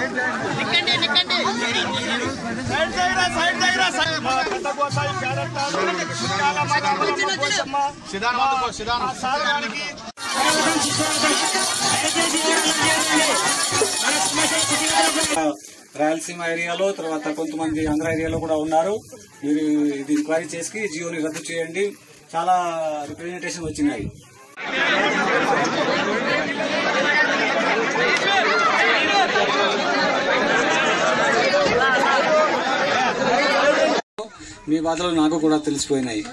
నిక్కండి నిక్కండి సైడ్ దగ్గర సైడ్ దగ్గర సైడ్ మా పెద్ద గోసాయి పేరంటారు సుకాల మాదాపురం పోచమ్మ మా సాగరానికి రాయలసీమ ఏరియాలో తర్వాత కొంతమంది ఆంధ్ర ఏరియాలో కూడా ఉన్నారు మీరు ఇది ఎంక్వైరీ చేసి జియోని రద్దు చేయండి చాలా రిప్రజెంటేషన్ వచ్చినాయి మీ బాధలు నాకు కూడా తెలిసిపోయినాయి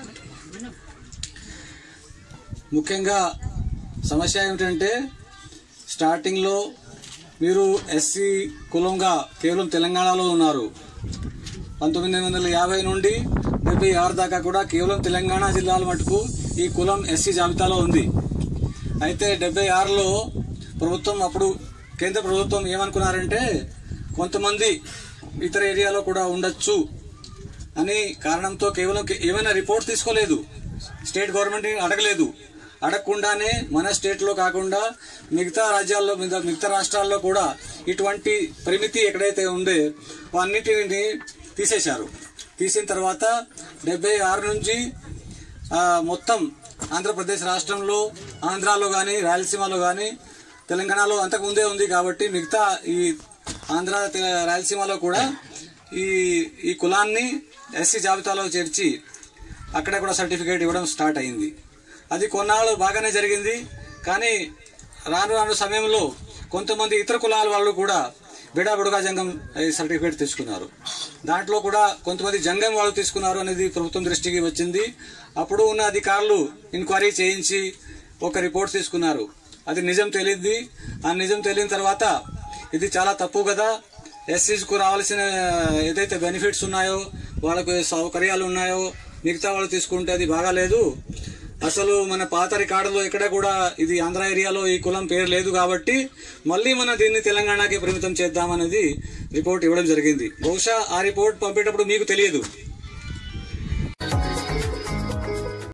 ముఖ్యంగా సమస్య ఏమిటంటే స్టార్టింగ్లో మీరు ఎస్సీ కులంగా కేవలం తెలంగాణలో ఉన్నారు పంతొమ్మిది వందల యాభై నుండి డెబ్బై ఆరు దాకా కూడా కేవలం తెలంగాణ జిల్లాల మటుకు ఈ కులం ఎస్సీ జాబితాలో ఉంది అయితే డెబ్బై ఆరులో ప్రభుత్వం అప్పుడు కేంద్ర ప్రభుత్వం ఏమనుకున్నారంటే కొంతమంది ఇతర ఏరియాలో కూడా ఉండొచ్చు అని కారణంతో కేవలం కే- ఏమైనా రిపోర్ట్ తీసుకోలేదు స్టేట్ గవర్నమెంట్ అడగలేదు అడగకుండానే మన స్టేట్ లో కాకుండా మిగతా రాజ్యాల్లో మిగతా మిగతా రాష్ట్రాల్లో కూడా ఇటువంటి పరిమితి ఎక్కడైతే ఉందే అన్నిటిని తీసేశారు తీసిన తర్వాత డెబ్బై ఆరు నుంచి ఆ, మొత్తం ఆంధ్రప్రదేశ్ రాష్ట్రంలో ఆంధ్రాలో కానీ రాయలసీమలో కానీ తెలంగాణలో అంతకు ముందే ఉంది కాబట్టి మిగతా ఈ ఆంధ్ర తె- రాయలసీమలో కూడా ఈ ఈ కులాన్ని ఎస్సీ జాబితాలో చేర్చి అక్కడ కూడా సర్టిఫికేట్ ఇవ్వడం స్టార్ట్ అయింది అది కొన్నాళ్ళు బాగానే జరిగింది కానీ రాను రాను సమయంలో కొంతమంది ఇతర కులాల వాళ్ళు కూడా బిడాబుడుగా జంగం ఈ సర్టిఫికేట్ తీసుకున్నారు దాంట్లో కూడా కొంతమంది జంగం వాళ్ళు తీసుకున్నారు అనేది ప్రభుత్వం దృష్టికి వచ్చింది అప్పుడు ఉన్న అధికారులు ఎంక్వైరీ చేయించి ఒక రిపోర్ట్ తీసుకున్నారు అది నిజం తెలియంది ఆ నిజం తెలియని తర్వాత ఇది చాలా తప్పు కదా ఎస్సీస్కు రావాల్సిన ఏదైతే బెనిఫిట్స్ ఉన్నాయో వాళ్ళకు సౌకర్యాలు ఉన్నాయో మిగతా వాళ్ళు తీసుకుంటే అది బాగాలేదు అసలు మన పాత రికార్డులో ఎక్కడ కూడా ఇది ఆంధ్ర ఏరియాలో ఈ కులం పేరు లేదు కాబట్టి మళ్ళీ మన దీన్ని తెలంగాణకి పరిమితం చేద్దామనేది రిపోర్ట్ ఇవ్వడం జరిగింది బహుశా ఆ రిపోర్ట్ పంపేటప్పుడు మీకు తెలియదు